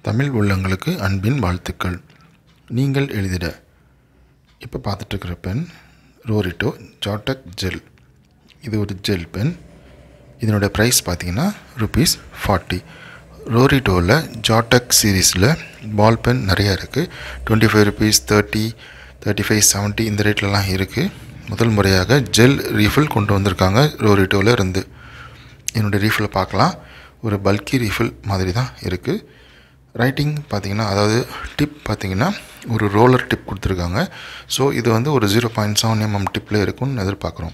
தமிழ் உள்ளங்களுக்கு அன்பின் வாழ்த்துக்கள் நீங்கள் எழுதிட இப்போ பார்த்துட்ருக்கிற பென் ரோரிட்டோ ஜாட்டக் ஜெல் இது ஒரு ஜெல் பென் இதனோட ப்ரைஸ் பார்த்தீங்கன்னா ருபீஸ் ஃபார்ட்டி ரோரிட்டோவில் ஜாட்டக் சீரீஸில் பால் பென் நிறையா இருக்குது twenty five rupees thirty thirty five seventy இந்த ரேட்லலாம் இருக்குது முதல் முறையாக ஜெல் ரீஃபில் கொண்டு வந்திருக்காங்க ரோரிட்டோவில் இருந்து என்னுடைய ரீஃபில் பார்க்கலாம் ஒரு பல்கி ரீஃபில் மாதிரி தான் இருக்குது ரைட்டிங் பார்த்தீங்கன்னா அதாவது டிப் பார்த்தீங்கன்னா ஒரு ரோலர் டிப் கொடுத்துருக்காங்க ஸோ இது வந்து ஒரு ஜீரோ பாயிண்ட் செவன் எம்எம் டிப்பில் இருக்கும்னு எதிர்பார்க்குறோம்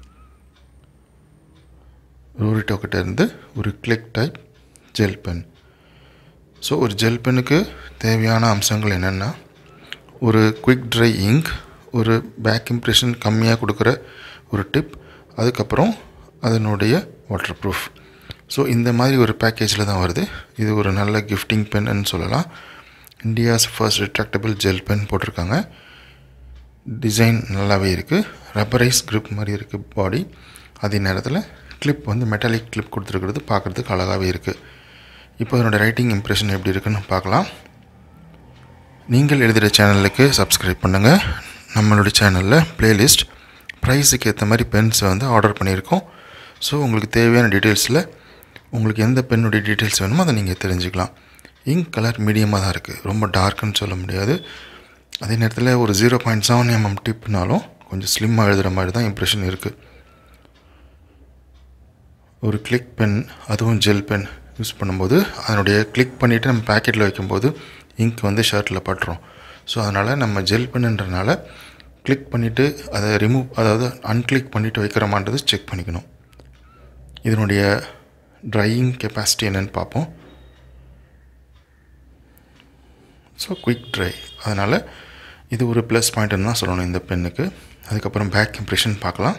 ரோரிட்டோ கிட்ட இருந்து ஒரு click type gel pen so ஒரு ஜெல் பென்னுக்கு தேவையான அம்சங்கள் என்னென்னா ஒரு குயிக் ட்ரை இங்க் ஒரு பேக் இம்ப்ரெஷன் கம்மியாக கொடுக்குற ஒரு டிப் அதுக்கப்புறம் அதனுடைய வாட்டர் ப்ரூஃப் ஸோ இந்த மாதிரி ஒரு பேக்கேஜில் தான் வருது இது ஒரு நல்ல கிஃப்டிங் பென்னு சொல்லலாம் India's first retractable gel pen போட்டிருக்காங்க டிசைன் நல்லாவே இருக்குது ரப்பரைஸ் grip மாதிரி இருக்குது பாடி அதே நேரத்தில் கிளிப் வந்து மெட்டாலிக் கிளிப் கொடுத்துருக்கிறது பார்க்குறதுக்கு அழகாகவே இருக்குது இப்போ அதனோட ரைட்டிங் இம்ப்ரெஷன் எப்படி இருக்குன்னு பார்க்கலாம் நீங்கள் எழுதுகிற சேனலுக்கு சப்ஸ்கிரைப் பண்ணுங்கள் நம்மளுடைய சேனலில் ப்ளேலிஸ்ட் ப்ரைஸுக்கு ஏற்ற மாதிரி பென்ஸை வந்து ஆர்டர் பண்ணியிருக்கோம் ஸோ உங்களுக்கு தேவையான டீட்டெயில்ஸில் உங்களுக்கு எந்த பென்னுடைய டீட்டெயில்ஸ் வேணுமோ அதை நீங்கள் தெரிஞ்சுக்கலாம் இங்க் கலர் மீடியமாக தான் இருக்குது ரொம்ப டார்க்குன்னு சொல்ல முடியாது அதே நேரத்தில் ஒரு ஜீரோ பாயிண்ட் செவன் எம்எம் டிப்னாலும் கொஞ்சம் ஸ்லிம்மாக எழுதுகிற மாதிரி தான் இம்ப்ரெஷன் இருக்குது ஒரு கிளிக் பென் அதுவும் ஜெல் பென் யூஸ் பண்ணும்போது அதனுடைய கிளிக் பண்ணிவிட்டு நம்ம பேக்கெட்டில் வைக்கும்போது இங்க் வந்து ஷர்ட்டில் பட்டுரும் ஸோ அதனால் நம்ம ஜெல் பென்ன்றனால கிளிக் பண்ணிவிட்டு அதை ரிமூவ் அதாவது அன்கிளிக் பண்ணிவிட்டு வைக்கிறோமான்றது செக் பண்ணிக்கணும் இதனுடைய ட்ரையிங் கெப்பாசிட்டி என்னென்னு பார்ப்போம் ஸோ குயிக் ட்ரை அதனால் இது ஒரு ப்ளஸ் பாயிண்ட்னு தான் சொல்லணும் இந்த பென்னுக்கு அதுக்கப்புறம் பேக் இம்ப்ரெஷன் பார்க்கலாம்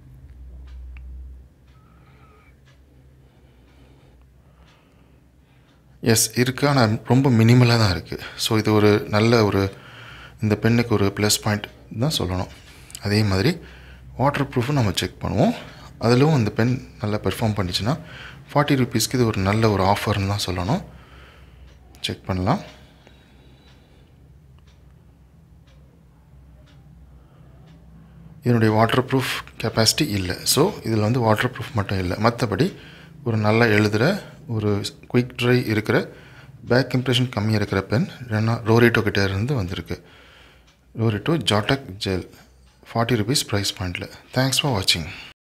எஸ் இருக்குது ஆனால் ரொம்ப மினிமலாக தான் இருக்குது ஸோ இது ஒரு நல்ல ஒரு இந்த பென்னுக்கு ஒரு ப்ளஸ் பாயிண்ட் தான் சொல்லணும் அதே மாதிரி வாட்டர் ப்ரூஃபும் நம்ம செக் பண்ணுவோம் அதிலும் இந்த பென் நல்லா பெர்ஃபார்ம் பண்ணிச்சுன்னா ஃபார்ட்டி ருபீஸ்க்கு இது ஒரு நல்ல ஒரு ஆஃபர்னு தான் சொல்லணும் செக் பண்ணலாம் இதனுடைய வாட்டர் ப்ரூஃப் கெப்பாசிட்டி இல்லை ஸோ இதில் வந்து வாட்டர் ப்ரூஃப் மட்டும் இல்லை மற்றபடி ஒரு நல்லா எழுதுகிற ஒரு குயிக் ட்ரை இருக்கிற பேக் இம்ப்ரெஷன் கம்மியாக இருக்கிற பென் ரெண்டா ரோரிட்டோ கிட்டே இருந்து வந்திருக்கு Rorito Jottek gel forty rupees price பாயிண்டில் தேங்க்ஸ் ஃபார் வாட்சிங்